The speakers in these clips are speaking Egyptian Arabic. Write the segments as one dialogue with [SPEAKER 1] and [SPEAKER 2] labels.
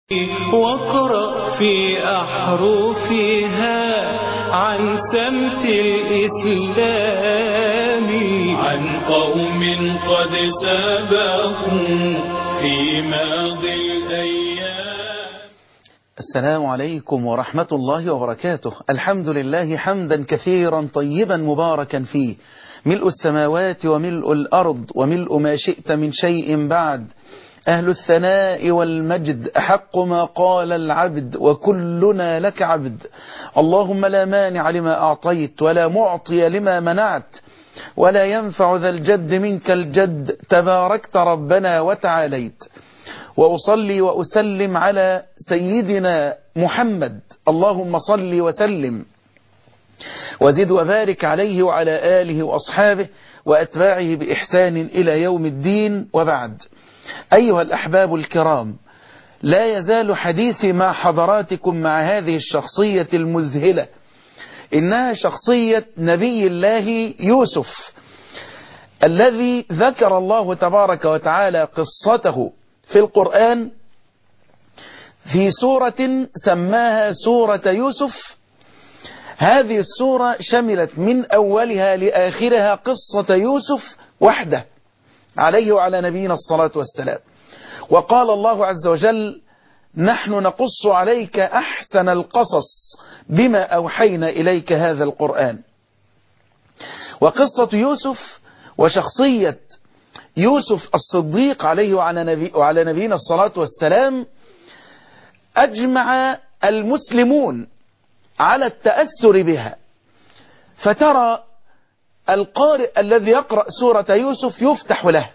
[SPEAKER 1] واقرأ في أحرفها عن سمت الإسلام عن قوم قد سبقوا في ماضي الأيام
[SPEAKER 2] السلام عليكم ورحمة الله وبركاته الحمد لله حمدا كثيرا طيبا مباركا فيه ملء السماوات وملء الأرض وملء ما شئت من شيء بعد أهل الثناء والمجد أحق ما قال العبد وكلنا لك عبد اللهم لا مانع لما أعطيت ولا معطي لما منعت ولا ينفع ذا الجد منك الجد تباركت ربنا وتعاليت وأصلي وأسلم على سيدنا محمد اللهم صل وسلم وزد وبارك عليه وعلى آله وأصحابه وأتباعه بإحسان إلى يوم الدين وبعد أيها الأحباب الكرام لا يزال حديثي مع حضراتكم مع هذه الشخصية المذهلة إنها شخصية نبي الله يوسف الذي ذكر الله تبارك وتعالى قصته في القرآن في سورة سماها سورة يوسف هذه السورة شملت من أولها لآخرها قصة يوسف وحده عليه وعلى نبينا الصلاة والسلام وقال الله عز وجل نحن نقص عليك أحسن القصص بما أوحينا إليك هذا القرآن وقصة يوسف وشخصية يوسف الصديق عليه وعلى, نبي وعلى نبينا الصلاة والسلام أجمع المسلمون على التأثر بها فترى القارئ الذي يقرأ سورة يوسف يفتح له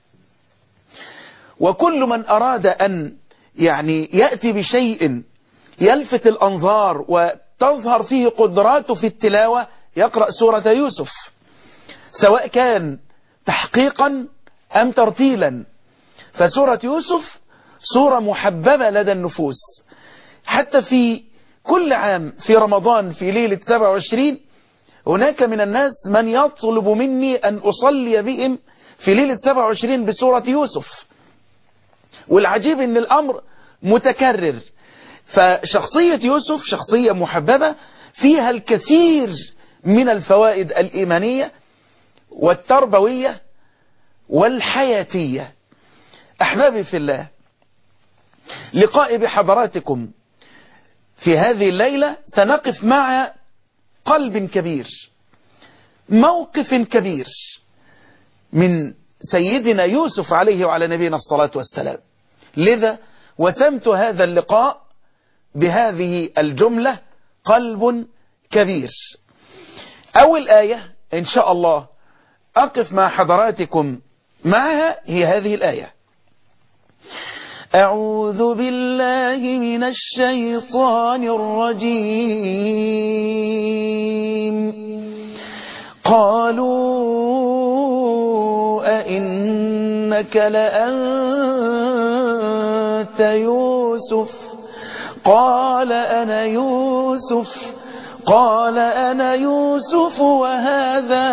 [SPEAKER 2] وكل من أراد أن يعني يأتي بشيء يلفت الأنظار وتظهر فيه قدراته في التلاوة يقرأ سورة يوسف سواء كان تحقيقا أم ترتيلا فسورة يوسف سورة محببة لدى النفوس حتى في كل عام في رمضان في ليلة 27 هناك من الناس من يطلب مني أن أصلي بهم في ليلة 27 بسورة يوسف والعجيب أن الأمر متكرر فشخصية يوسف شخصية محببة فيها الكثير من الفوائد الإيمانية والتربوية والحياتية أحبابي في الله لقائي بحضراتكم في هذه الليلة سنقف مع قلب كبير موقف كبير من سيدنا يوسف عليه وعلى نبينا الصلاة والسلام لذا وسمت هذا اللقاء بهذه الجملة قلب كبير أول آية إن شاء الله أقف مع حضراتكم معها هي هذه الآية أعوذ بالله من الشيطان الرجيم قالوا أئنك لأنت يوسف قال أنا يوسف قال أنا يوسف وهذا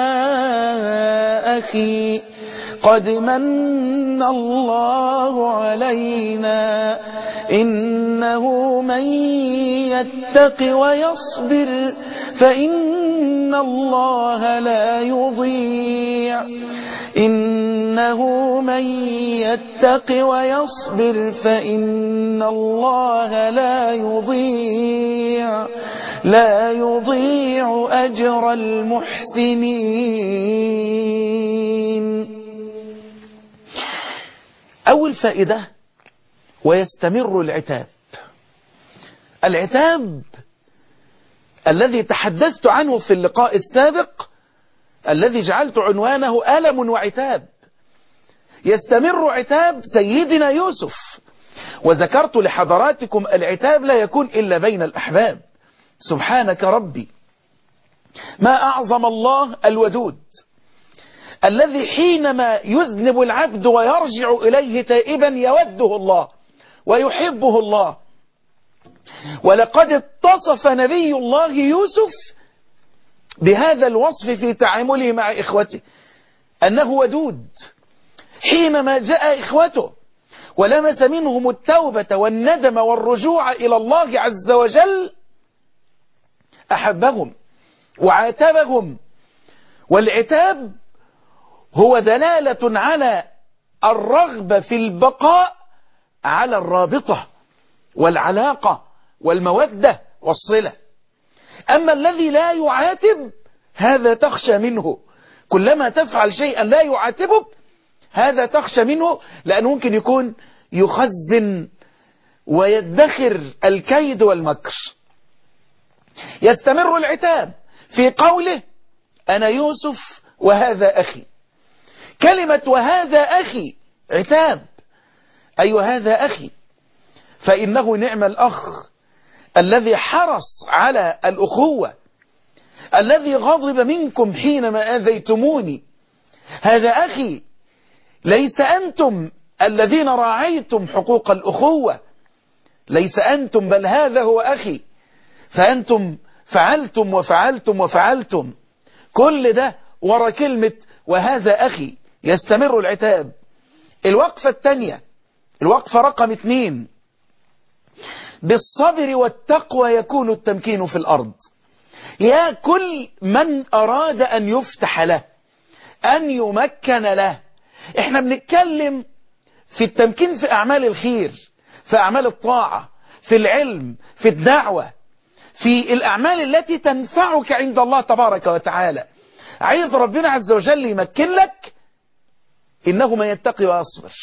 [SPEAKER 2] أخي قد من الله علينا إنه من يتق ويصبر فإن الله لا يضيع إنه من يتق ويصبر فإن الله لا يضيع لا يضيع أجر المحسنين أول فائدة ويستمر العتاب العتاب الذي تحدثت عنه في اللقاء السابق الذي جعلت عنوانه ألم وعتاب يستمر عتاب سيدنا يوسف وذكرت لحضراتكم العتاب لا يكون إلا بين الأحباب سبحانك ربي ما أعظم الله الودود الذي حينما يذنب العبد ويرجع إليه تائبا يوده الله ويحبه الله ولقد اتصف نبي الله يوسف بهذا الوصف في تعامله مع إخوته أنه ودود حينما جاء إخوته ولمس منهم التوبة والندم والرجوع إلى الله عز وجل أحبهم وعاتبهم والعتاب هو دلالة على الرغبة في البقاء على الرابطة والعلاقة والمودة والصلة أما الذي لا يعاتب هذا تخشى منه كلما تفعل شيئا لا يعاتبك هذا تخشى منه لأنه ممكن يكون يخزن ويدخر الكيد والمكر يستمر العتاب في قوله أنا يوسف وهذا أخي كلمة وهذا أخي عتاب أي أيوة وهذا أخي فإنه نعم الأخ الذي حرص على الأخوة الذي غضب منكم حينما آذيتموني هذا أخي ليس أنتم الذين راعيتم حقوق الأخوة ليس أنتم بل هذا هو أخي فأنتم فعلتم وفعلتم وفعلتم كل ده ورا كلمة وهذا أخي يستمر العتاب الوقفة الثانية الوقفة رقم اثنين بالصبر والتقوى يكون التمكين في الأرض يا كل من أراد أن يفتح له أن يمكن له احنا بنتكلم في التمكين في أعمال الخير في أعمال الطاعة في العلم في الدعوة في الأعمال التي تنفعك عند الله تبارك وتعالى عايز ربنا عز وجل يمكن لك إنه من يتقي ويصبر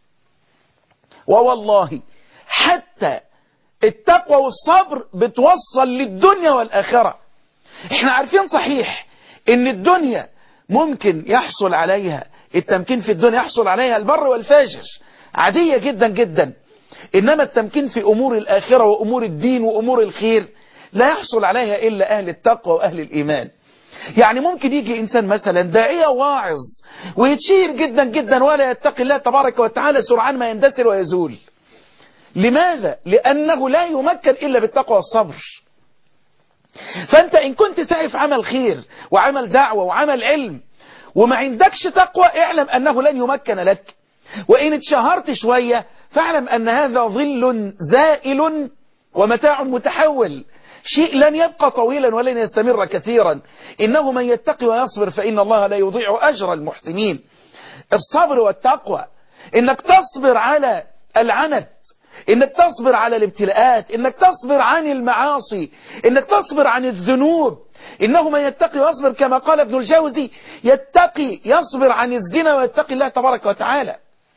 [SPEAKER 2] ووالله حتى التقوى والصبر بتوصل للدنيا والآخرة احنا عارفين صحيح ان الدنيا ممكن يحصل عليها التمكين في الدنيا يحصل عليها البر والفاجر عادية جدا جدا إنما التمكين في أمور الآخرة وأمور الدين وأمور الخير لا يحصل عليها إلا أهل التقوى وأهل الإيمان يعني ممكن يجي إنسان مثلا داعية واعظ ويتشير جدا جدا ولا يتقي الله تبارك وتعالى سرعان ما يندثر ويزول لماذا؟ لأنه لا يمكن إلا بالتقوى والصبر فأنت إن كنت سعي في عمل خير وعمل دعوة وعمل علم وما عندكش تقوى اعلم أنه لن يمكن لك وإن اتشهرت شوية فاعلم أن هذا ظل زائل ومتاع متحول شيء لن يبقى طويلا ولن يستمر كثيرا إنه من يتقي ويصبر فإن الله لا يضيع أجر المحسنين الصبر والتقوى إنك تصبر على العنت انك تصبر على الابتلاءات انك تصبر عن المعاصي انك تصبر عن الذنوب انه من يتقي ويصبر كما قال ابن الجوزي يتقي يصبر عن الزنا ويتقي الله تبارك وتعالى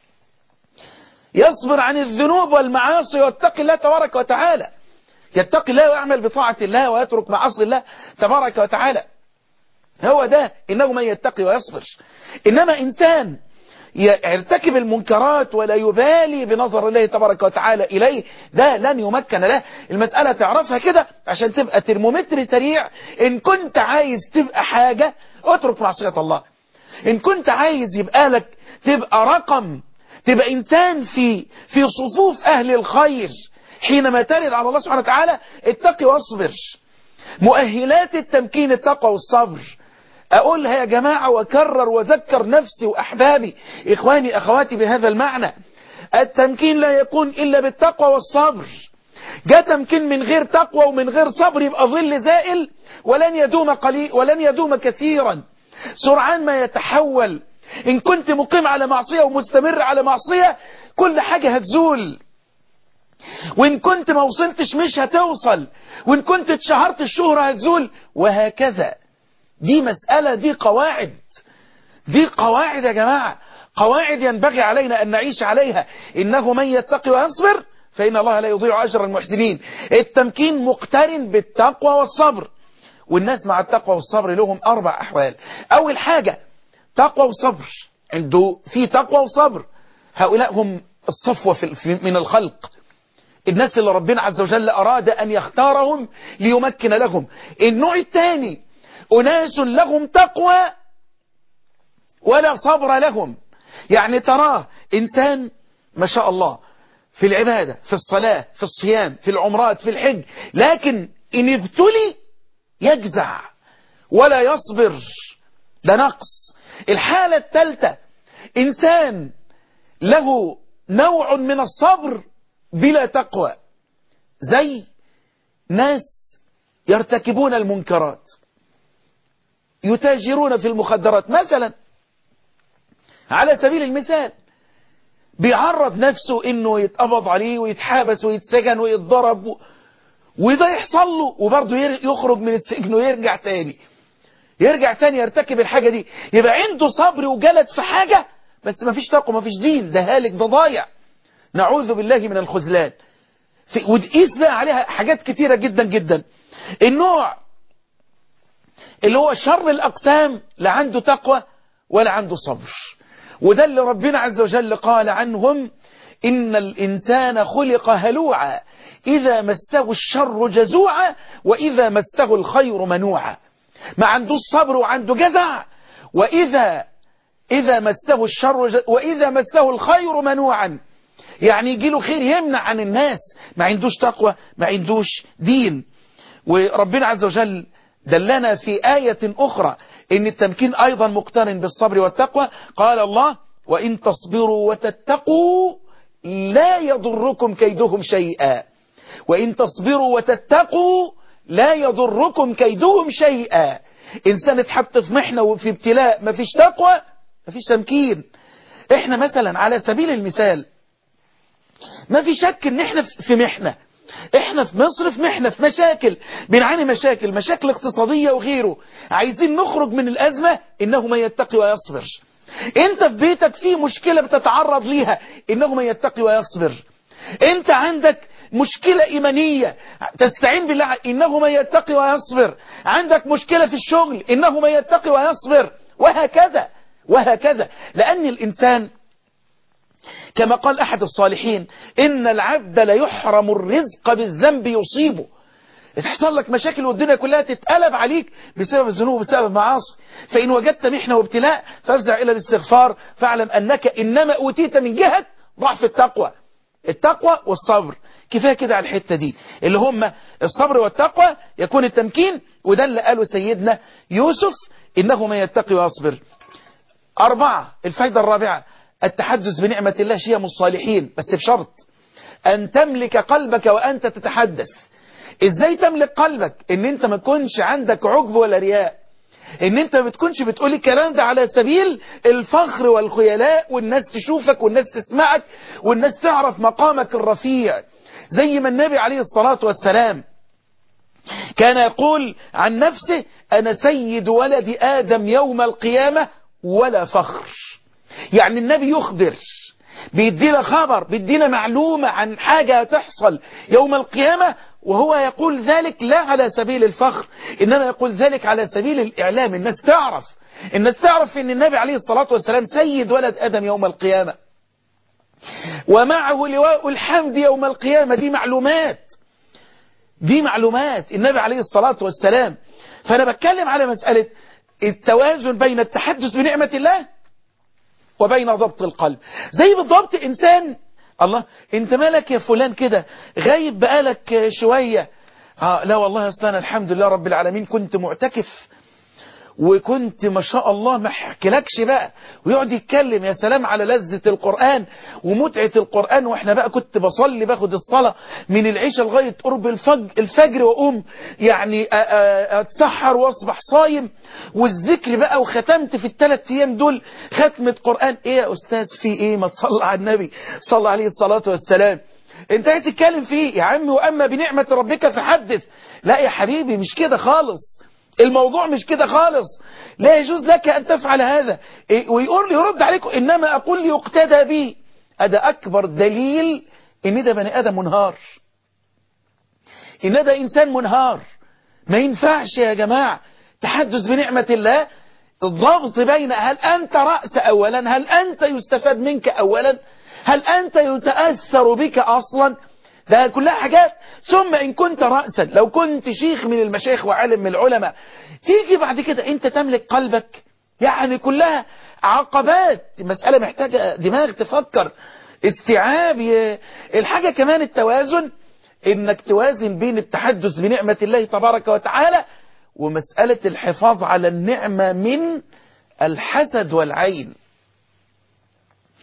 [SPEAKER 2] يصبر عن الذنوب والمعاصي ويتقي الله تبارك وتعالى يتقي الله ويعمل بطاعة الله ويترك معاصي الله تبارك وتعالى هو ده إنه من يتقي ويصبر إنما إنسان يرتكب المنكرات ولا يبالي بنظر الله تبارك وتعالى إليه ده لن يمكن له المسألة تعرفها كده عشان تبقى ترمومتر سريع إن كنت عايز تبقى حاجة اترك معصية الله إن كنت عايز يبقى لك تبقى رقم تبقى إنسان في في صفوف أهل الخير حينما ترد على الله سبحانه وتعالى اتقي واصبر مؤهلات التمكين التقوى والصبر أقولها يا جماعة وكرر وذكر نفسي وأحبابي إخواني أخواتي بهذا المعنى التمكين لا يكون إلا بالتقوى والصبر جاء تمكين من غير تقوى ومن غير صبر يبقى ظل زائل ولن يدوم قليل ولن يدوم كثيرا سرعان ما يتحول إن كنت مقيم على معصية ومستمر على معصية كل حاجة هتزول وإن كنت ما وصلتش مش هتوصل وإن كنت اتشهرت الشهرة هتزول وهكذا دي مسألة دي قواعد دي قواعد يا جماعة قواعد ينبغي علينا أن نعيش عليها إنه من يتقي ويصبر فإن الله لا يضيع أجر المحسنين التمكين مقترن بالتقوى والصبر والناس مع التقوى والصبر لهم أربع أحوال أول حاجة تقوى وصبر عنده في تقوى وصبر هؤلاء هم الصفوة في من الخلق الناس اللي ربنا عز وجل أراد أن يختارهم ليمكن لهم النوع الثاني أناس لهم تقوى ولا صبر لهم يعني تراه إنسان ما شاء الله في العبادة في الصلاة في الصيام في العمرات في الحج لكن إن ابتلي يجزع ولا يصبر ده نقص الحالة الثالثة إنسان له نوع من الصبر بلا تقوى زي ناس يرتكبون المنكرات يتاجرون في المخدرات مثلا على سبيل المثال بيعرض نفسه انه يتقبض عليه ويتحابس ويتسجن ويتضرب و... وده يحصل له وبرضه يخرج من السجن ويرجع تاني يرجع تاني يرتكب الحاجة دي يبقى عنده صبر وجلد في حاجة بس ما فيش تقوى ما فيش دين ده هالك ده ضايع نعوذ بالله من الخذلان وتقيس بقى عليها حاجات كتيرة جدا جدا النوع اللي هو شر الأقسام لا عنده تقوى ولا عنده صبر وده اللي ربنا عز وجل قال عنهم إن الإنسان خلق هلوعا إذا مسه الشر جزوعا وإذا مسه الخير منوعا ما عندوش صبر وعنده جزع وإذا إذا مسه الشر ج... وإذا مسه الخير منوعا يعني يجي له خير يمنع عن الناس ما عندوش تقوى ما عندوش دين وربنا عز وجل دلنا في آية أخرى إن التمكين أيضا مقترن بالصبر والتقوى قال الله وإن تصبروا وتتقوا لا يضركم كيدهم شيئا وإن تصبروا وتتقوا لا يضركم كيدهم شيئا إنسان اتحط في محنة وفي ابتلاء ما فيش تقوى ما فيش تمكين احنا مثلا على سبيل المثال ما في شك ان احنا في محنة احنا في مصر في محنة في مشاكل بنعاني مشاكل مشاكل اقتصادية وغيره عايزين نخرج من الأزمة إنه من يتقي ويصبر انت في بيتك في مشكلة بتتعرض ليها إنه من يتقي ويصبر انت عندك مشكلة إيمانية تستعين بالله إنه من يتقي ويصبر عندك مشكلة في الشغل إنه من يتقي ويصبر وهكذا وهكذا لأن الإنسان كما قال أحد الصالحين إن العبد ليحرم الرزق بالذنب يصيبه تحصل لك مشاكل والدنيا كلها تتقلب عليك بسبب الذنوب وبسبب المعاصي فإن وجدت محنة وابتلاء فافزع إلى الاستغفار فاعلم أنك إنما أوتيت من جهة ضعف التقوى التقوى والصبر كفاية كده على الحتة دي اللي هم الصبر والتقوى يكون التمكين وده اللي قاله سيدنا يوسف إنه من يتقي ويصبر أربعة الفايدة الرابعة التحدث بنعمة الله شيم الصالحين بس بشرط أن تملك قلبك وأنت تتحدث إزاي تملك قلبك إن أنت ما تكونش عندك عجب ولا رياء إن أنت ما بتكونش بتقول الكلام ده على سبيل الفخر والخيلاء والناس تشوفك والناس تسمعك والناس تعرف مقامك الرفيع زي ما النبي عليه الصلاة والسلام كان يقول عن نفسه أنا سيد ولد آدم يوم القيامة ولا فخر يعني النبي يخبر بيدينا خبر بيدينا معلومة عن حاجة تحصل يوم القيامة وهو يقول ذلك لا على سبيل الفخر إنما يقول ذلك على سبيل الإعلام الناس تعرف الناس تعرف أن النبي عليه الصلاة والسلام سيد ولد آدم يوم القيامة ومعه لواء الحمد يوم القيامة دي معلومات دي معلومات النبي عليه الصلاة والسلام فأنا بتكلم على مسألة التوازن بين التحدث بنعمة الله وبين ضبط القلب زي بالضبط إنسان الله انت مالك يا فلان كده غايب بقالك شوية آه لا والله اصلا انا الحمد لله رب العالمين كنت معتكف وكنت ما شاء الله ما احكيلكش بقى ويقعد يتكلم يا سلام على لذة القرآن ومتعة القرآن واحنا بقى كنت بصلي باخد الصلاة من العشاء لغاية قرب الفجر, الفجر واقوم يعني اتسحر واصبح صايم والذكر بقى وختمت في الثلاث ايام دول ختمة قرآن ايه يا استاذ في ايه ما تصلى على النبي صلى عليه الصلاة والسلام انت هتتكلم فيه يا عمي واما بنعمة ربك فحدث لا يا حبيبي مش كده خالص الموضوع مش كده خالص لا يجوز لك أن تفعل هذا ويقول لي يرد عليكم إنما أقول لي يقتدى بي هذا أكبر دليل إن ده بني آدم منهار إن ده إنسان منهار ما ينفعش يا جماعة تحدث بنعمة الله الضبط بين هل أنت رأس أولا هل أنت يستفاد منك أولا هل أنت يتأثر بك أصلا ده كلها حاجات ثم إن كنت رأسا لو كنت شيخ من المشايخ وعالم من العلماء تيجي بعد كده أنت تملك قلبك يعني كلها عقبات مسألة محتاجة دماغ تفكر استيعاب الحاجة كمان التوازن انك توازن بين التحدث بنعمة الله تبارك وتعالى ومسألة الحفاظ على النعمة من الحسد والعين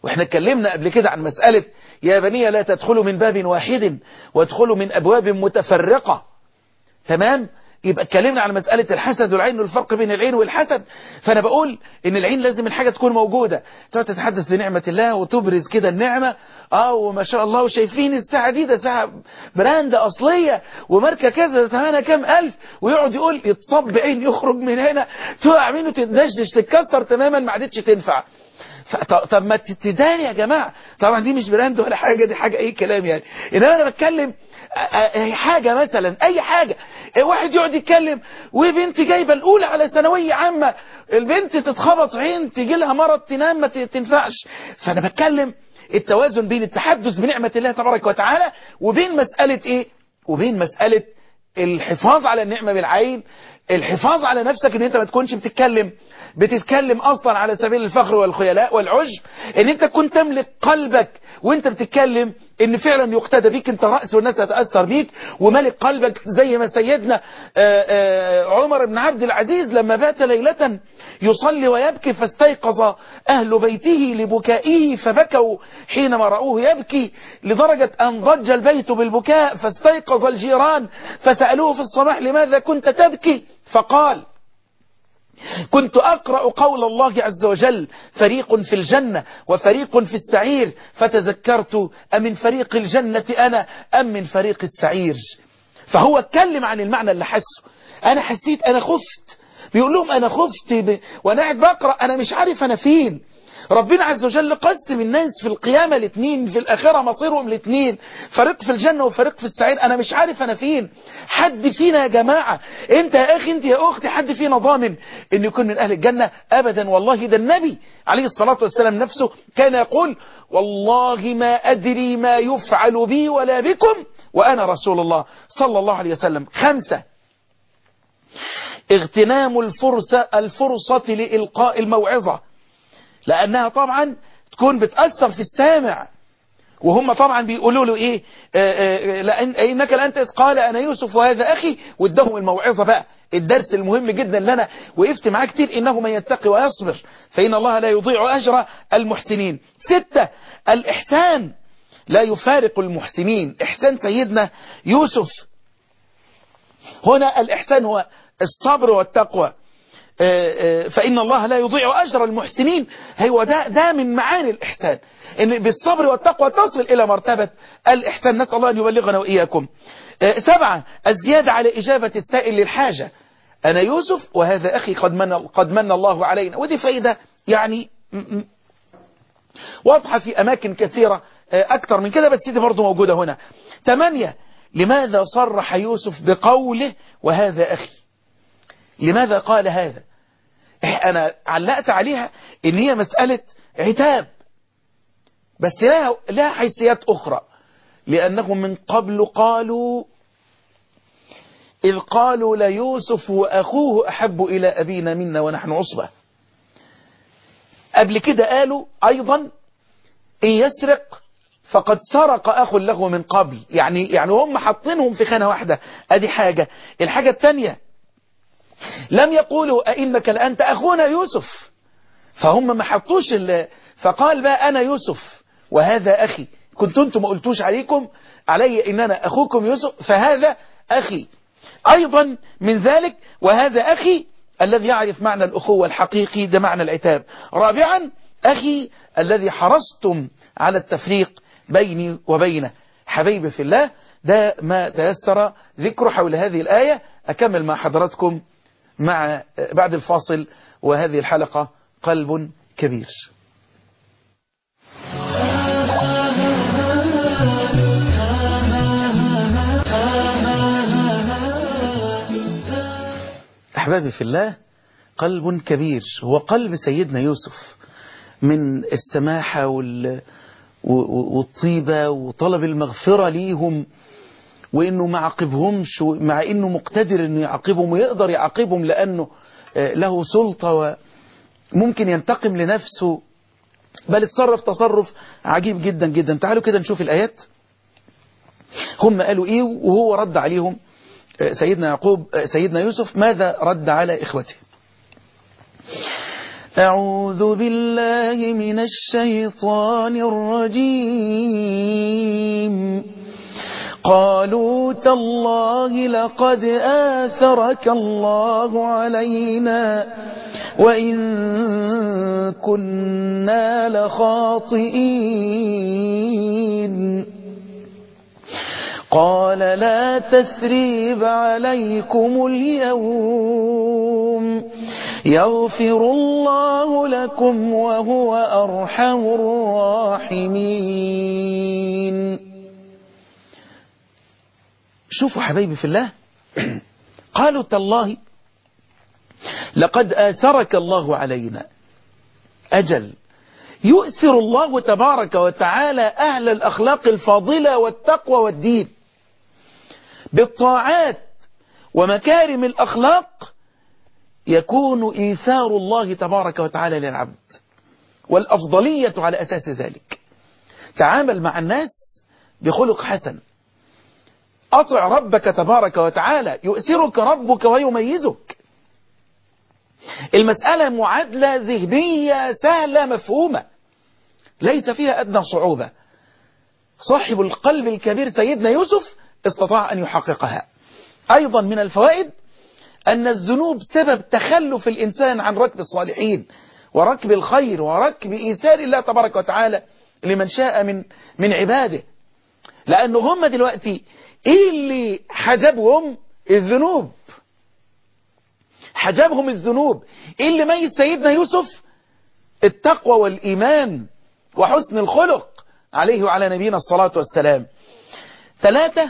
[SPEAKER 2] واحنا اتكلمنا قبل كده عن مسألة يا بني لا تدخلوا من باب واحد وادخلوا من أبواب متفرقة تمام يبقى اتكلمنا على مسألة الحسد والعين والفرق بين العين والحسد فأنا بقول إن العين لازم الحاجة تكون موجودة تقعد تتحدث بنعمة الله وتبرز كده النعمة اه وما شاء الله وشايفين الساعة دي ده ساعة براند أصلية وماركة كذا تهانا كام ألف ويقعد يقول يتصب عين يخرج من هنا تقع منه تدشدش تتكسر تماما ما عادتش تنفع طب ما تداني يا جماعة طبعا دي مش براند ولا حاجة دي حاجة اي كلام يعني انما انا بتكلم حاجة مثلا اي حاجة واحد يقعد يتكلم وبنت جايبة الاولى على ثانوية عامة البنت تتخبط عين تيجي لها مرض تنام ما تنفعش فانا بتكلم التوازن بين التحدث بنعمة الله تبارك وتعالى وبين مسألة ايه وبين مسألة الحفاظ على النعمة بالعين الحفاظ على نفسك ان انت ما تكونش بتتكلم بتتكلم اصلا على سبيل الفخر والخيلاء والعجب ان انت تكون تملك قلبك وانت بتتكلم ان فعلا يقتدى بيك انت رأس والناس تتأثر بيك وملك قلبك زي ما سيدنا آآ آآ عمر بن عبد العزيز لما بات ليلة يصلي ويبكي فاستيقظ أهل بيته لبكائه فبكوا حينما رأوه يبكي لدرجة أن ضج البيت بالبكاء فاستيقظ الجيران فسألوه في الصباح لماذا كنت تبكي فقال كنت أقرأ قول الله عز وجل فريق في الجنة وفريق في السعير فتذكرت أمن فريق الجنة أنا أم من فريق السعير فهو اتكلم عن المعنى اللي حسه أنا حسيت أنا خفت بيقول لهم أنا خفت ب... وأنا قاعد بقرأ أنا مش عارف أنا فين ربنا عز وجل قسم الناس في القيامة الاثنين في الآخرة مصيرهم الاثنين فريق في الجنة وفريق في السعير أنا مش عارف أنا فين حد فينا يا جماعة أنت يا أخي أنت يا أختي حد فينا ضامن أن يكون من أهل الجنة أبدا والله ده النبي عليه الصلاة والسلام نفسه كان يقول والله ما أدري ما يفعل بي ولا بكم وأنا رسول الله صلى الله عليه وسلم خمسة اغتنام الفرصة, الفرصة لإلقاء الموعظة لأنها طبعا تكون بتأثر في السامع وهم طبعا بيقولوا له ايه آآ آآ لأن انك لن قال انا يوسف وهذا اخي وادهم الموعظة بقى الدرس المهم جدا اللي انا وقفت معاه كتير انه من يتقي ويصبر فان الله لا يضيع اجر المحسنين ستة الاحسان لا يفارق المحسنين احسان سيدنا يوسف هنا الاحسان هو الصبر والتقوى فإن الله لا يضيع أجر المحسنين هو ده, ده من معاني الإحسان إن بالصبر والتقوى تصل إلى مرتبة الإحسان نسأل الله أن يبلغنا وإياكم سبعة الزيادة على إجابة السائل للحاجة أنا يوسف وهذا أخي قد من, قد من الله علينا ودي فايدة يعني واضحة في أماكن كثيرة أكثر من كده بس دي برضو موجودة هنا ثمانية لماذا صرح يوسف بقوله وهذا أخي لماذا قال هذا أنا علقت عليها إن هي مسألة عتاب بس لها, لها حيثيات أخرى لأنهم من قبل قالوا إذ قالوا ليوسف وأخوه أحب إلى أبينا منا ونحن عصبة قبل كده قالوا أيضا إن يسرق فقد سرق أخ له من قبل يعني يعني هم حاطينهم في خانة واحدة أدي حاجة الحاجة الثانية لم يقولوا أئنك لأنت أخونا يوسف فهم ما حطوش فقال بقى أنا يوسف وهذا أخي كنت أنتم ما قلتوش عليكم علي إن أنا أخوكم يوسف فهذا أخي أيضا من ذلك وهذا أخي الذي يعرف معنى الأخوة الحقيقي ده معنى العتاب رابعا أخي الذي حرصتم على التفريق بيني وبينه حبيبي في الله ده ما تيسر ذكره حول هذه الآية أكمل مع حضراتكم مع بعد الفاصل وهذه الحلقة قلب كبير أحبابي في الله قلب كبير هو قلب سيدنا يوسف من السماحة وال والطيبة وطلب المغفرة ليهم وإنه ما عاقبهمش مع إنه مقتدر إنه يعاقبهم ويقدر يعاقبهم لأنه له سلطة وممكن ينتقم لنفسه بل اتصرف تصرف عجيب جدا جدا تعالوا كده نشوف الآيات هم قالوا إيه وهو رد عليهم سيدنا يعقوب سيدنا يوسف ماذا رد على إخوته أعوذ بالله من الشيطان الرجيم قالوا تالله لقد آثرك الله علينا وإن كنا لخاطئين قال لا تثريب عليكم اليوم يغفر الله لكم وهو أرحم الراحمين شوفوا حبايبي في الله قالوا تالله لقد آثرك الله علينا أجل يؤثر الله تبارك وتعالى أهل الأخلاق الفاضلة والتقوى والدين بالطاعات ومكارم الأخلاق يكون إيثار الله تبارك وتعالى للعبد والأفضلية على أساس ذلك تعامل مع الناس بخلق حسن أطع ربك تبارك وتعالى يؤثرك ربك ويميزك المسألة معادلة ذهنية سهلة مفهومة ليس فيها أدنى صعوبة صاحب القلب الكبير سيدنا يوسف استطاع أن يحققها أيضا من الفوائد أن الذنوب سبب تخلف الإنسان عن ركب الصالحين وركب الخير وركب إيثار الله تبارك وتعالى لمن شاء من من عباده لأنه هم دلوقتي إيه اللي حجبهم الذنوب حجبهم الذنوب إيه اللي ميز سيدنا يوسف التقوى والإيمان وحسن الخلق عليه وعلى نبينا الصلاة والسلام ثلاثة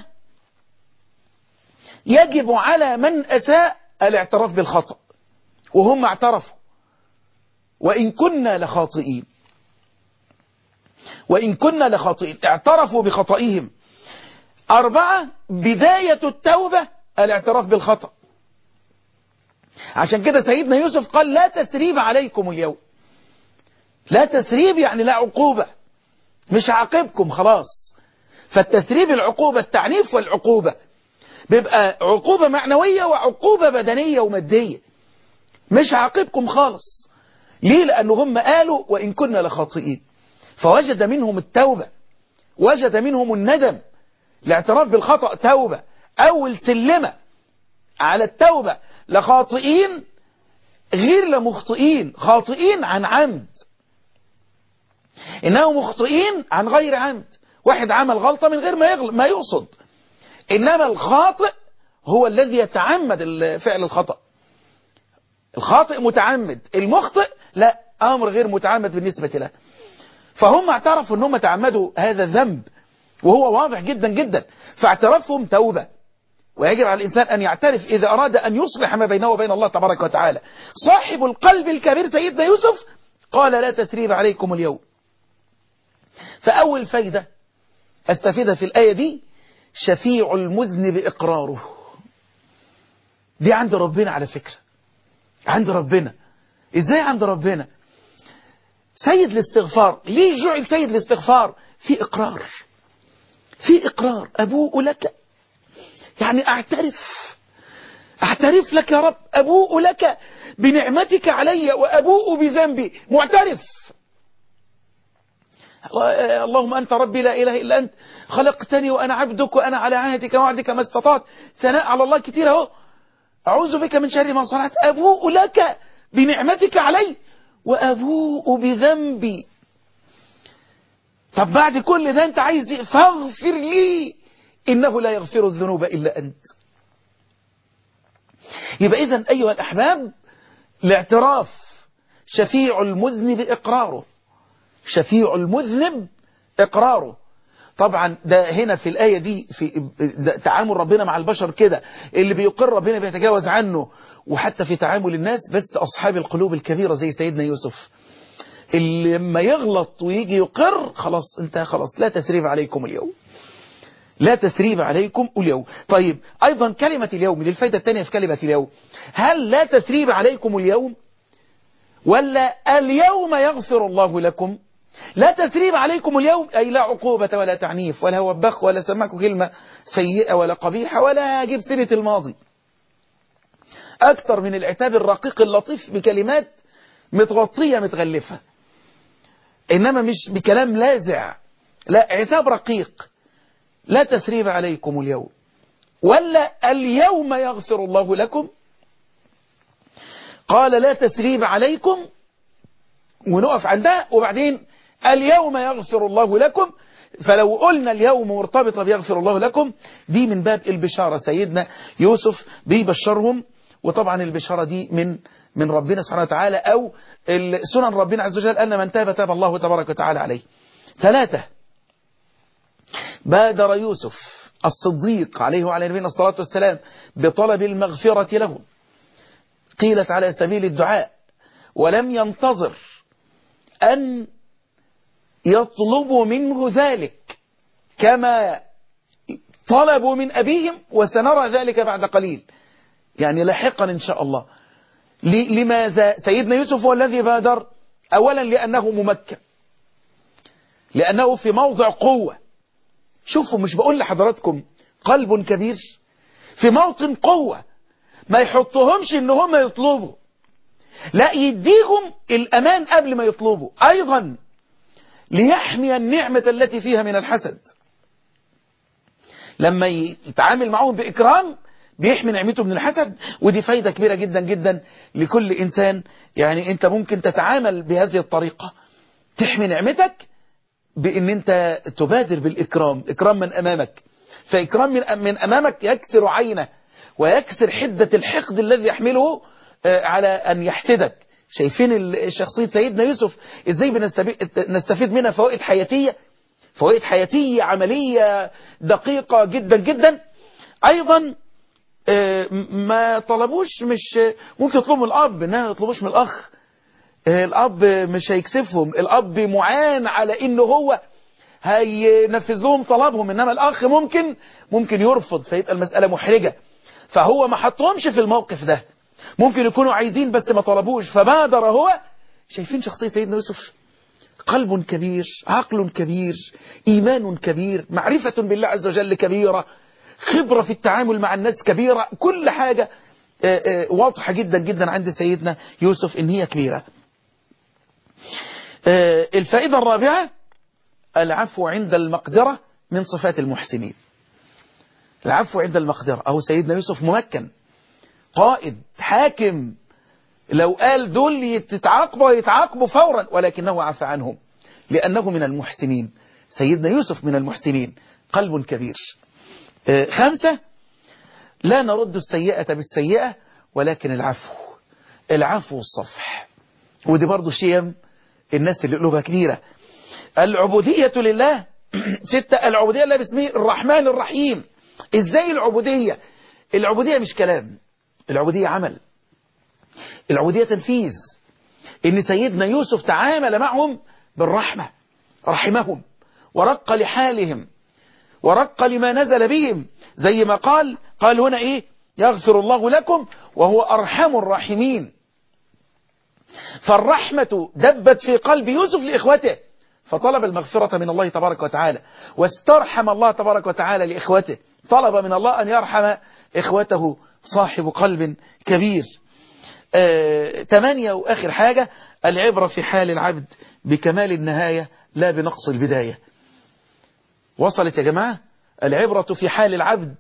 [SPEAKER 2] يجب على من أساء الاعتراف بالخطأ وهم اعترفوا وإن كنا لخاطئين وإن كنا لخاطئين اعترفوا بخطئهم أربعة بداية التوبة الاعتراف بالخطأ عشان كده سيدنا يوسف قال لا تسريب عليكم اليوم لا تسريب يعني لا عقوبة مش عاقبكم خلاص فالتسريب العقوبة التعنيف والعقوبة بيبقى عقوبة معنوية وعقوبة بدنية ومادية مش عاقبكم خالص ليه لأنه هم قالوا وإن كنا لخاطئين فوجد منهم التوبة وجد منهم الندم الاعتراف بالخطأ توبة أول سلمة على التوبة لخاطئين غير لمخطئين خاطئين عن عمد إنهم مخطئين عن غير عمد واحد عمل غلطة من غير ما, يغل... ما يقصد إنما الخاطئ هو الذي يتعمد فعل الخطأ الخاطئ متعمد المخطئ لا أمر غير متعمد بالنسبة له فهم اعترفوا أنهم تعمدوا هذا الذنب وهو واضح جدا جدا فاعترافهم توبة ويجب على الإنسان أن يعترف إذا أراد أن يصلح ما بينه وبين الله تبارك وتعالى صاحب القلب الكبير سيدنا يوسف قال لا تسريب عليكم اليوم فأول فايدة أستفيدها في الآية دي شفيع المذنب إقراره دي عند ربنا على فكرة عند ربنا إزاي عند ربنا سيد الاستغفار ليه جعل سيد الاستغفار في إقرار في إقرار أبوء لك يعني أعترف أعترف لك يا رب أبوء لك بنعمتك علي وأبوء بذنبي معترف اللهم أنت ربي لا إله إلا أنت خلقتني وأنا عبدك وأنا على عهدك وعدك ما استطعت ثناء على الله كتير اهو أعوذ بك من شر ما صنعت أبوء لك بنعمتك علي وأبوء بذنبي طب بعد كل ده أنت عايز فاغفر لي إنه لا يغفر الذنوب إلا أنت يبقى إذن أيها الأحباب الاعتراف شفيع المذنب إقراره شفيع المذنب إقراره طبعا ده هنا في الآية دي في تعامل ربنا مع البشر كده اللي بيقر ربنا بيتجاوز عنه وحتى في تعامل الناس بس أصحاب القلوب الكبيرة زي سيدنا يوسف اللي لما يغلط ويجي يقر خلاص انت خلاص لا تسريب عليكم اليوم لا تسريب عليكم اليوم طيب أيضا كلمة اليوم دي الفايدة الثانية في كلمة اليوم هل لا تسريب عليكم اليوم ولا اليوم يغفر الله لكم لا تسريب عليكم اليوم أي لا عقوبة ولا تعنيف ولا وبخ ولا سمعكم كلمة سيئة ولا قبيحة ولا أجيب سيرة الماضي أكثر من العتاب الرقيق اللطيف بكلمات متغطية متغلفة إنما مش بكلام لاذع لا عتاب رقيق لا تسريب عليكم اليوم ولا اليوم يغفر الله لكم قال لا تسريب عليكم ونقف عندها وبعدين اليوم يغفر الله لكم فلو قلنا اليوم مرتبطة بيغفر الله لكم دي من باب البشارة سيدنا يوسف بيبشرهم وطبعا البشارة دي من من ربنا سبحانه وتعالى أو سنن ربنا عز وجل أن من تاب تاب الله تبارك وتعالى عليه ثلاثة بادر يوسف الصديق عليه وعلى نبينا الصلاة والسلام بطلب المغفرة له قيلت على سبيل الدعاء ولم ينتظر أن يطلبوا منه ذلك كما طلبوا من أبيهم وسنرى ذلك بعد قليل يعني لاحقا إن شاء الله لماذا سيدنا يوسف هو الذي بادر أولا لأنه ممكن لأنه في موضع قوة شوفوا مش بقول لحضراتكم قلب كبير في موطن قوة ما يحطهمش ان هم يطلبوا لا يديهم الأمان قبل ما يطلبوا أيضا ليحمي النعمة التي فيها من الحسد لما يتعامل معهم بإكرام بيحمي نعمته من الحسد ودي فايدة كبيرة جدا جدا لكل إنسان يعني أنت ممكن تتعامل بهذه الطريقة تحمي نعمتك بأن أنت تبادر بالإكرام إكرام من أمامك فإكرام من, من أمامك يكسر عينه ويكسر حدة الحقد الذي يحمله على أن يحسدك شايفين الشخصية سيدنا يوسف إزاي بنستفيد منها فوائد حياتية فوائد حياتية عملية دقيقة جدا جدا أيضا ما طلبوش مش ممكن يطلبوا من الأب إنها يطلبوش من الأخ الأب مش هيكسفهم الأب معان على إنه هو هينفذ لهم طلبهم إنما الأخ ممكن ممكن يرفض فيبقى المسألة محرجة فهو ما حطهمش في الموقف ده ممكن يكونوا عايزين بس ما طلبوش فبادر هو شايفين شخصية سيدنا يوسف قلب كبير عقل كبير إيمان كبير معرفة بالله عز وجل كبيرة خبرة في التعامل مع الناس كبيرة كل حاجة واضحة جدا جدا عند سيدنا يوسف إن هي كبيرة الفائدة الرابعة العفو عند المقدرة من صفات المحسنين العفو عند المقدرة أهو سيدنا يوسف ممكن قائد حاكم لو قال دول يتعاقبوا يتعاقبوا فورا ولكنه عفى عنهم لأنه من المحسنين سيدنا يوسف من المحسنين قلب كبير خمسة لا نرد السيئة بالسيئة ولكن العفو العفو والصفح ودي برضو شيم الناس اللي قلوبها كبيرة العبودية لله ستة العبودية لله باسمه الرحمن الرحيم ازاي العبودية العبودية مش كلام العبودية عمل العبودية تنفيذ ان سيدنا يوسف تعامل معهم بالرحمة رحمهم ورق لحالهم ورق لما نزل بهم زي ما قال قال هنا ايه يغفر الله لكم وهو أرحم الراحمين فالرحمة دبت في قلب يوسف لإخوته فطلب المغفرة من الله تبارك وتعالى واسترحم الله تبارك وتعالى لإخوته طلب من الله أن يرحم إخوته صاحب قلب كبير آه، تمانية وآخر حاجة العبرة في حال العبد بكمال النهاية لا بنقص البداية وصلت يا جماعة العبرة في حال العبد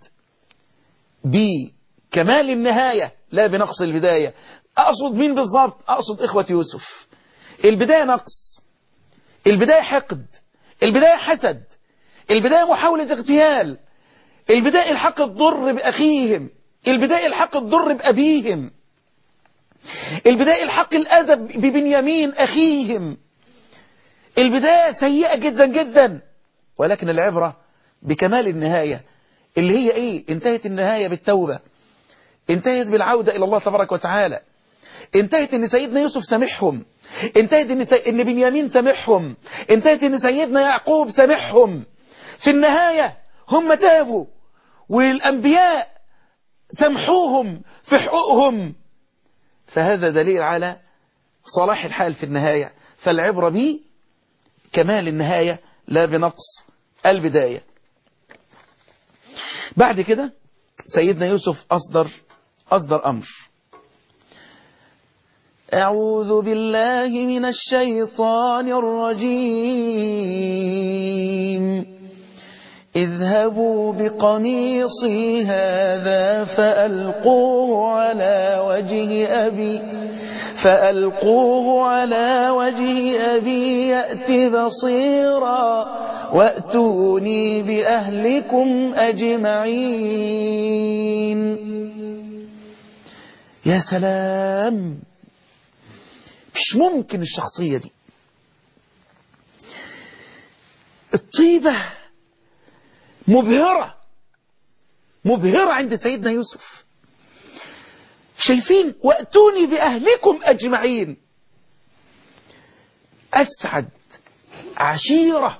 [SPEAKER 2] بكمال النهاية لا بنقص البداية أقصد مين بالضبط أقصد إخوة يوسف البداية نقص البداية حقد البداية حسد البداية محاولة اغتيال البداية الحق الضر بأخيهم البداية الحق الضر بأبيهم البداية الحق الأذى ببنيامين أخيهم البداية سيئة جدا جدا ولكن العبرة بكمال النهاية اللي هي ايه انتهت النهاية بالتوبة انتهت بالعودة إلى الله تبارك وتعالى انتهت ان سيدنا يوسف سامحهم انتهت ان, سي... إن بنيامين سامحهم انتهت ان سيدنا يعقوب سامحهم في النهاية هم تابوا والأنبياء سامحوهم في حقوقهم فهذا دليل على صلاح الحال في النهاية فالعبرة به كمال النهاية لا بنقص البداية بعد كده سيدنا يوسف أصدر أصدر أمر أعوذ بالله من الشيطان الرجيم اذهبوا بقميصي هذا فألقوه على وجه أبي فألقوه على وجه أبي يأت بصيرا وأتوني بأهلكم أجمعين يا سلام مش ممكن الشخصية دي الطيبة مبهرة مبهرة عند سيدنا يوسف شايفين وأتوني بأهلكم أجمعين أسعد عشيرة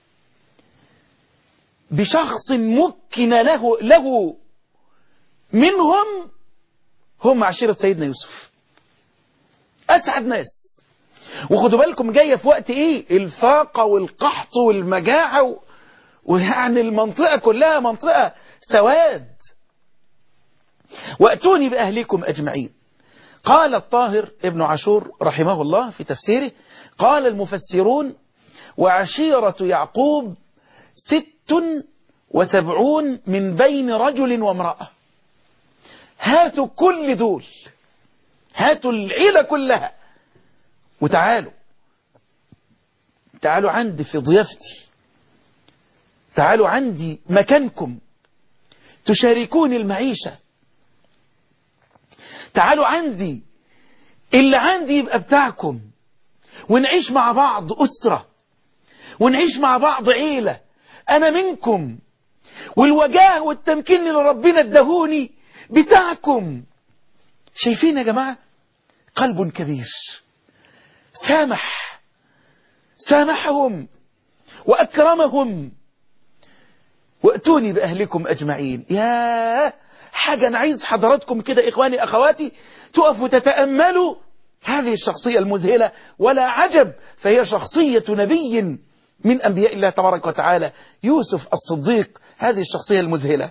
[SPEAKER 2] بشخص مكن له له منهم هم عشيرة سيدنا يوسف أسعد ناس وخدوا بالكم جاية في وقت إيه الفاقة والقحط والمجاعة و... ويعني المنطقة كلها منطقة سواد وأتوني بأهلكم أجمعين قال الطاهر ابن عاشور رحمه الله في تفسيره قال المفسرون وعشيرة يعقوب ست وسبعون من بين رجل وامرأة هاتوا كل دول هاتوا العيلة كلها وتعالوا تعالوا عندي في ضيافتي تعالوا عندي مكانكم تشاركوني المعيشة تعالوا عندي اللي عندي يبقى بتاعكم ونعيش مع بعض أسرة ونعيش مع بعض عيلة أنا منكم والوجاه والتمكين اللي ربنا ادهوني بتاعكم شايفين يا جماعة قلب كبير سامح سامحهم وأكرمهم وأتوني بأهلكم أجمعين يا حاجة أنا عايز حضراتكم كده إخواني أخواتي تقفوا تتأملوا هذه الشخصية المذهلة ولا عجب فهي شخصية نبي من أنبياء الله تبارك وتعالى يوسف الصديق هذه الشخصية المذهلة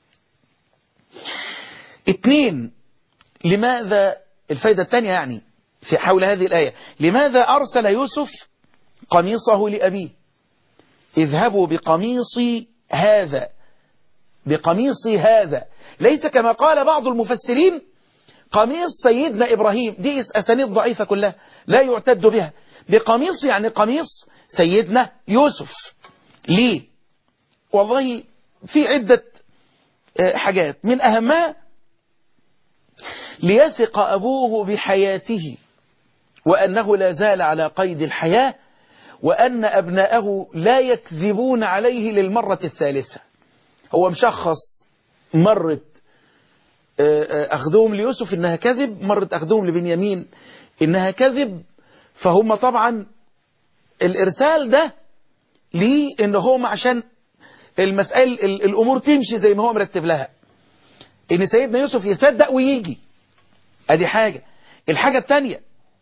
[SPEAKER 2] اثنين لماذا الفايدة الثانية يعني في حول هذه الآية لماذا أرسل يوسف قميصه لأبيه اذهبوا بقميصي هذا بقميصي هذا ليس كما قال بعض المفسرين قميص سيدنا إبراهيم دي أسانيد ضعيفة كلها لا يعتد بها بقميص يعني قميص سيدنا يوسف ليه والله في عدة حاجات من أهمها ليثق أبوه بحياته وأنه لا زال على قيد الحياة وأن أبناءه لا يكذبون عليه للمرة الثالثة هو مشخص مرت أخذهم ليوسف إنها كذب مرت أخذهم لبنيامين إنها كذب فهم طبعا الإرسال ده ليه إن هم عشان المسائل الأمور تمشي زي ما هو مرتب لها إن سيدنا يوسف يصدق ويجي أدي حاجة الحاجة الثانية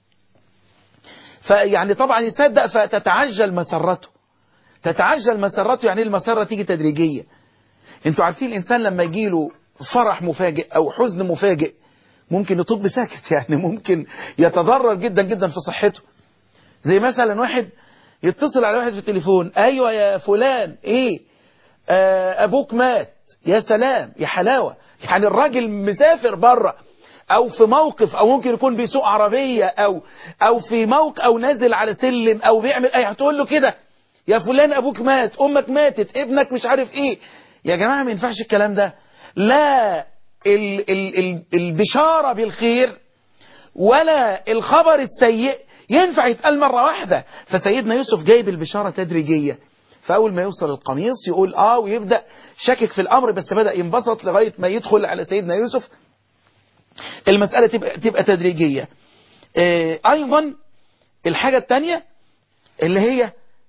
[SPEAKER 2] فيعني طبعا يصدق فتتعجل مسرته تتعجل مسرته يعني المسرة تيجي تدريجية انتوا عارفين الإنسان لما يجيله فرح مفاجئ أو حزن مفاجئ ممكن يطب ساكت يعني ممكن يتضرر جدا جدا في صحته زي مثلا واحد يتصل على واحد في التليفون أيوة يا فلان إيه آه أبوك مات يا سلام يا حلاوة يعني الراجل مسافر بره أو في موقف أو ممكن يكون بيسوق عربية أو أو في موقف أو نازل على سلم أو بيعمل أي هتقول له كده يا فلان أبوك مات أمك ماتت ابنك مش عارف إيه يا جماعة ما ينفعش الكلام ده لا ال ال ال البشارة بالخير ولا الخبر السيء ينفع يتقال مرة واحدة فسيدنا يوسف جايب البشارة تدريجية فأول ما يوصل القميص يقول آه ويبدأ شكك في الأمر بس بدأ ينبسط لغاية ما يدخل على سيدنا يوسف المسألة تبقى, تبقى تدريجية آه أيضا الحاجة الثانية اللي هي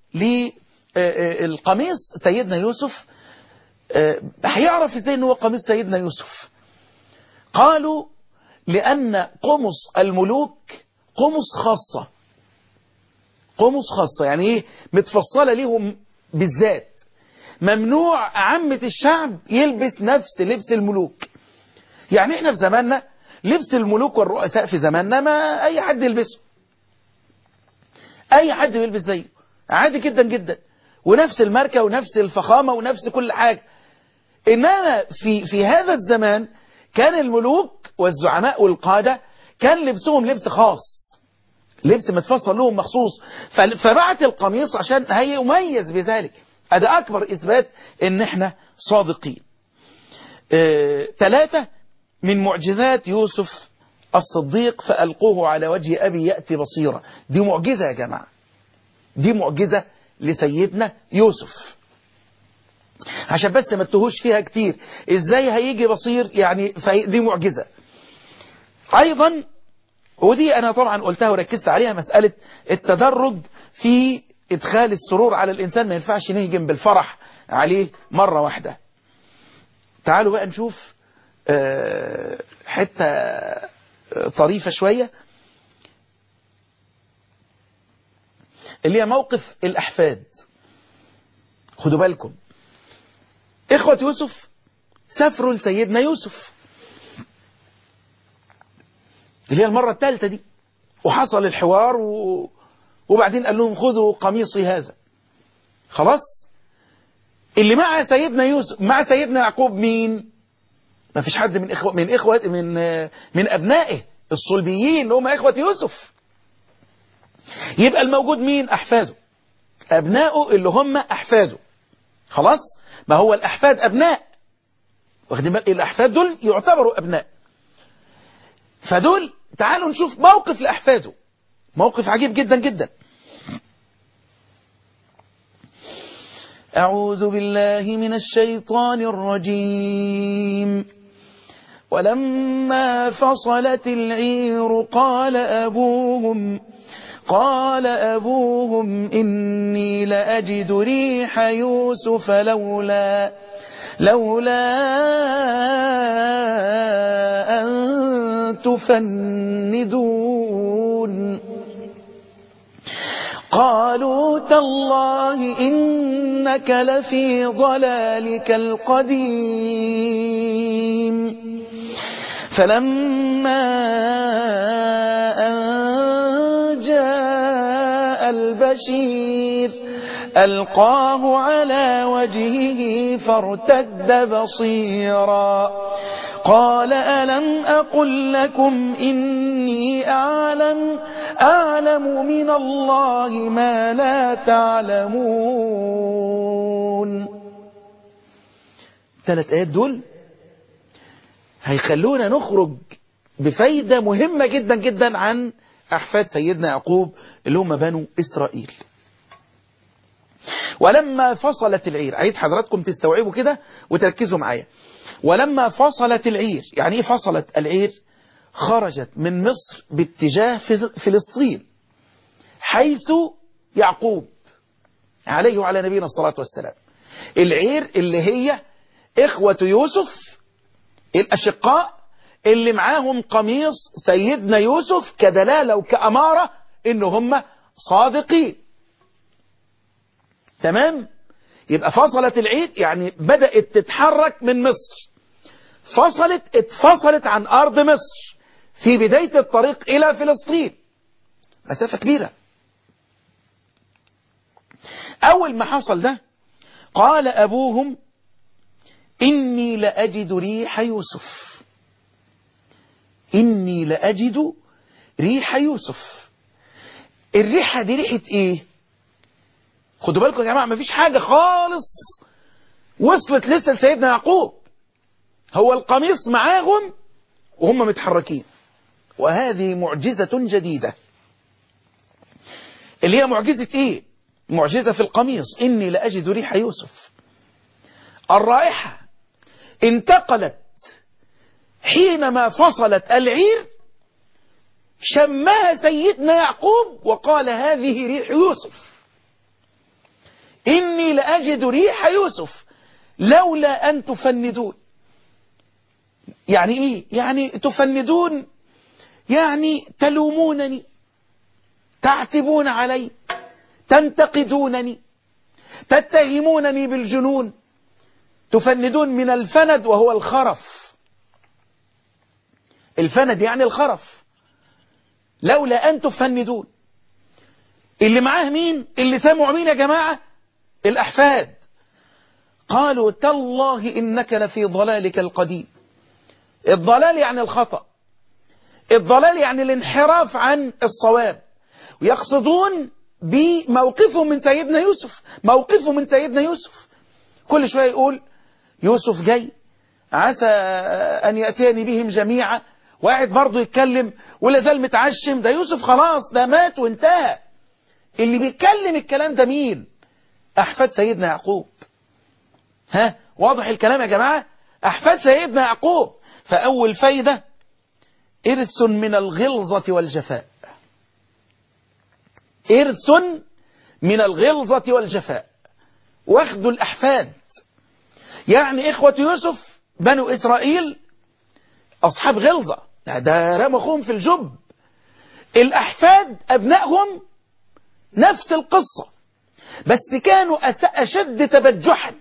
[SPEAKER 2] للقميص سيدنا يوسف آه هيعرف ازاي ان هو قميص سيدنا يوسف قالوا لأن قمص الملوك قمص خاصة قمص خاصة يعني ايه متفصلة ليهم بالذات ممنوع عامة الشعب يلبس نفس لبس الملوك يعني احنا في زماننا لبس الملوك والرؤساء في زماننا ما أي حد يلبسه أي حد يلبس زيه عادي جدا جدا ونفس الماركة ونفس الفخامة ونفس كل حاجة إنما في, في هذا الزمان كان الملوك والزعماء والقادة كان لبسهم لبس خاص لبس متفصل لهم مخصوص فبعت القميص عشان هيميز بذلك هذا أكبر إثبات إن إحنا صادقين ثلاثة اه من معجزات يوسف الصديق فألقوه على وجه أبي يأتي بصيرا دي معجزة يا جماعة دي معجزة لسيدنا يوسف عشان بس ما تهوش فيها كتير ازاي هيجي بصير يعني دي معجزة ايضا ودي انا طبعا قلتها وركزت عليها مسألة التدرج في ادخال السرور على الانسان ما ينفعش نهجم بالفرح عليه مرة واحدة تعالوا بقى نشوف حتة طريفة شوية اللي هي موقف الأحفاد خدوا بالكم إخوة يوسف سافروا لسيدنا يوسف اللي هي المرة الثالثة دي وحصل الحوار و... وبعدين قال لهم خذوا قميصي هذا خلاص اللي مع سيدنا يوسف مع سيدنا يعقوب مين ما فيش حد من إخوة من إخوة من من أبنائه الصلبيين اللي هم إخوة يوسف يبقى الموجود مين أحفاده أبنائه اللي هم أحفاده خلاص ما هو الأحفاد أبناء واخدين بالك الأحفاد دول يعتبروا أبناء فدول تعالوا نشوف موقف لأحفاده موقف عجيب جدا جدا أعوذ بالله من الشيطان الرجيم ولما فصلت العير قال أبوهم قال أبوهم إني لأجد ريح يوسف لولا لولا أن تفندون قالوا تالله إنك لفي ضلالك القديم فلما أن جاء البشير ألقاه على وجهه فارتد بصيرا قال ألم أقل لكم إني أعلم أعلم من الله ما لا تعلمون ثلاث آيات دول هيخلونا نخرج بفايدة مهمة جدا جدا عن أحفاد سيدنا يعقوب اللي هم بنو إسرائيل ولما فصلت العير عايز حضراتكم تستوعبوا كده وتركزوا معايا ولما فصلت العير يعني ايه فصلت العير خرجت من مصر باتجاه فلسطين حيث يعقوب عليه وعلى نبينا الصلاة والسلام العير اللي هي إخوة يوسف الأشقاء اللي معاهم قميص سيدنا يوسف كدلالة وكأمارة إن هم صادقين تمام يبقى فصلت العيد يعني بدأت تتحرك من مصر فصلت اتفصلت عن أرض مصر في بداية الطريق إلى فلسطين مسافة كبيرة أول ما حصل ده قال أبوهم إني لأجد ريح يوسف إني لأجد ريح يوسف الريحة دي ريحة إيه خدوا بالكم يا جماعة مفيش حاجة خالص وصلت لسه لسيدنا يعقوب هو القميص معاهم وهم متحركين وهذه معجزة جديدة اللي هي معجزة ايه معجزة في القميص إني لأجد ريح يوسف الرائحة انتقلت حينما فصلت العير شمها سيدنا يعقوب وقال هذه ريح يوسف إني لأجد ريح يوسف لولا أن تفندون يعني إيه يعني تفندون يعني تلومونني تعتبون علي تنتقدونني تتهمونني بالجنون تفندون من الفند وهو الخرف الفند يعني الخرف لولا أن تفندون اللي معاه مين اللي سمعوا مين يا جماعة الأحفاد قالوا تالله إنك لفي ضلالك القديم الضلال يعني الخطأ الضلال يعني الانحراف عن الصواب ويقصدون بموقفهم من سيدنا يوسف موقفه من سيدنا يوسف كل شوية يقول يوسف جاي عسى أن يأتيني بهم جميعا واحد برضه يتكلم ولا زال متعشم ده يوسف خلاص ده مات وانتهى اللي بيتكلم الكلام ده مين أحفاد سيدنا يعقوب ها واضح الكلام يا جماعة أحفاد سيدنا يعقوب فأول فايدة إرث من الغلظة والجفاء إرث من الغلظة والجفاء واخدوا الأحفاد يعني إخوة يوسف بنو إسرائيل أصحاب غلظة ده رموا أخوهم في الجب الأحفاد أبنائهم نفس القصة بس كانوا أشد تبجحا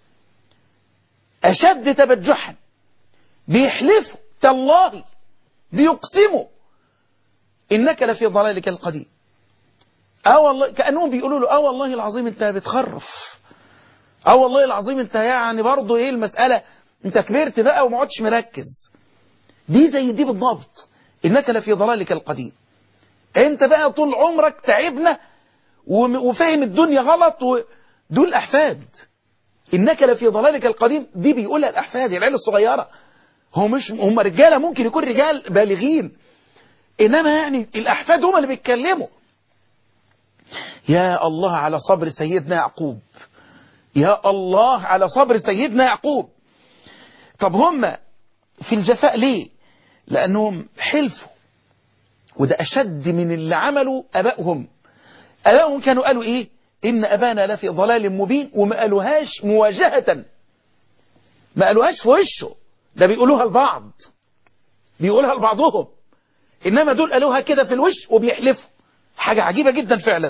[SPEAKER 2] أشد تبجحا بيحلفوا تالله بيقسموا إنك لفي ضلالك القديم اه والله كأنهم بيقولوا له اه والله العظيم انت بتخرف اه والله العظيم انت يعني برضه ايه المسألة انت كبرت بقى وما عدتش مركز دي زي دي بالضبط انك لفي ضلالك القديم انت بقى طول عمرك تعبنا وفاهم الدنيا غلط دول احفاد انك لفي ضلالك القديم دي بيقولها الاحفاد العيال الصغيره هم مش هم رجاله ممكن يكون رجال بالغين انما يعني الاحفاد هم اللي بيتكلموا يا الله على صبر سيدنا يعقوب يا الله على صبر سيدنا يعقوب طب هم في الجفاء ليه لأنهم حلفوا وده أشد من اللي عملوا أبائهم أبائهم كانوا قالوا إيه إن أبانا لفي ضلال مبين وما قالوهاش مواجهة ما قالوهاش في وشه ده بيقولوها البعض بيقولها لبعضهم إنما دول قالوها كده في الوش وبيحلفوا حاجة عجيبة جدا فعلا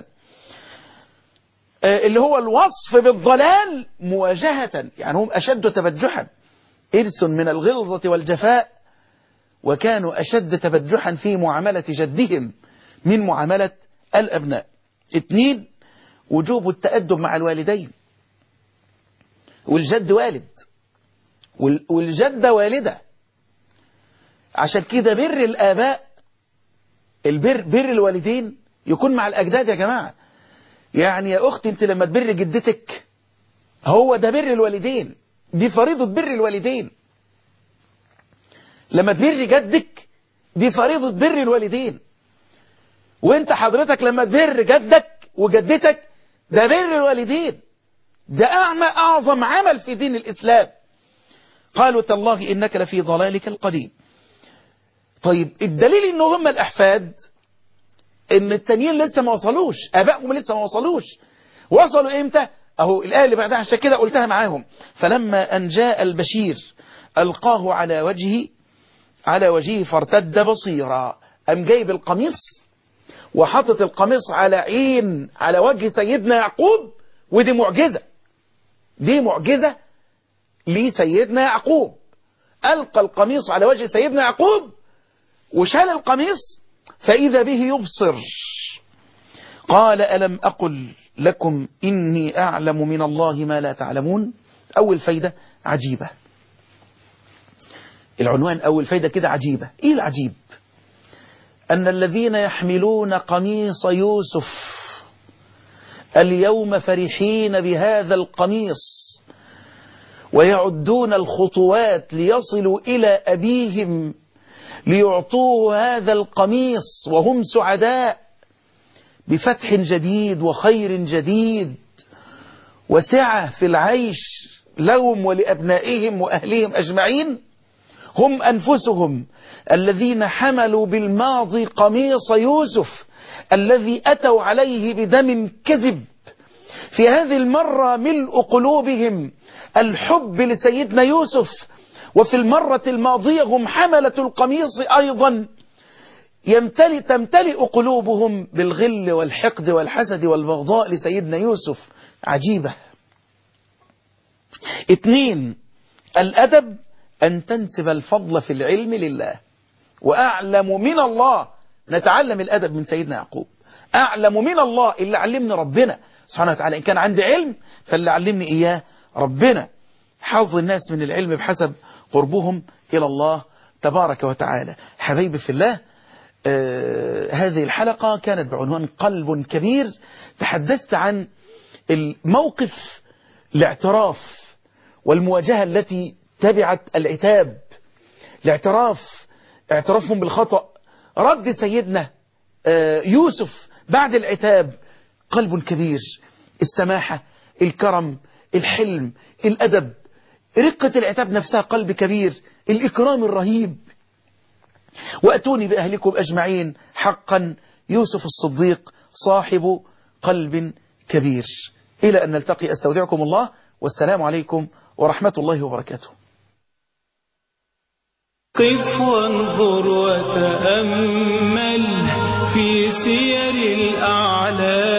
[SPEAKER 2] اللي هو الوصف بالضلال مواجهة يعني هم أشد تبجحا إرث من الغلظة والجفاء وكانوا أشد تبجحا في معاملة جدهم من معاملة الأبناء اثنين وجوب التأدب مع الوالدين والجد والد والجدة والدة عشان كده بر الآباء البر بر الوالدين يكون مع الأجداد يا جماعة يعني يا أختي أنت لما تبر جدتك هو ده بر الوالدين دي فريضة بر الوالدين لما تبر جدك دي فريضة بر الوالدين وانت حضرتك لما تبر جدك وجدتك ده بر الوالدين ده أعمى أعظم عمل في دين الإسلام قالوا تالله إنك لفي ضلالك القديم طيب الدليل إن هم الأحفاد إن التانيين لسه ما وصلوش آبائهم لسه ما وصلوش وصلوا إمتى أهو الآية اللي بعدها عشان كده قلتها معاهم فلما أن جاء البشير ألقاه على وجهه على وجهه فارتد بصيرا أم جايب القميص وحطت القميص على عين على وجه سيدنا يعقوب ودي معجزة دي معجزة لسيدنا يعقوب ألقى القميص على وجه سيدنا يعقوب وشال القميص فإذا به يبصر قال ألم أقل لكم إني أعلم من الله ما لا تعلمون أول فايدة عجيبة العنوان أول فايدة كده عجيبة إيه العجيب أن الذين يحملون قميص يوسف اليوم فرحين بهذا القميص ويعدون الخطوات ليصلوا إلى أبيهم ليعطوه هذا القميص وهم سعداء بفتح جديد وخير جديد وسعة في العيش لهم ولأبنائهم وأهلهم أجمعين هم أنفسهم الذين حملوا بالماضي قميص يوسف الذي أتوا عليه بدم كذب في هذه المرة ملء قلوبهم الحب لسيدنا يوسف وفي المرة الماضية هم حملة القميص أيضا يمتلئ تمتلئ قلوبهم بالغل والحقد والحسد والبغضاء لسيدنا يوسف عجيبة اثنين الأدب أن تنسب الفضل في العلم لله وأعلم من الله نتعلم الأدب من سيدنا يعقوب أعلم من الله اللي علمني ربنا سبحانه وتعالى إن كان عندي علم فاللي علمني إياه ربنا حظ الناس من العلم بحسب قربهم إلى الله تبارك وتعالى حبيبي في الله آه هذه الحلقة كانت بعنوان قلب كبير تحدثت عن الموقف الاعتراف والمواجهة التي تبعت العتاب الاعتراف اعترافهم بالخطأ رد سيدنا آه يوسف بعد العتاب قلب كبير السماحة الكرم الحلم الأدب رقة العتاب نفسها قلب كبير الإكرام الرهيب وأتوني بأهلكم أجمعين حقا يوسف الصديق صاحب قلب كبير إلى أن نلتقي أستودعكم الله والسلام عليكم ورحمة الله وبركاته
[SPEAKER 1] قف وانظر وتأمل في سير الأعلام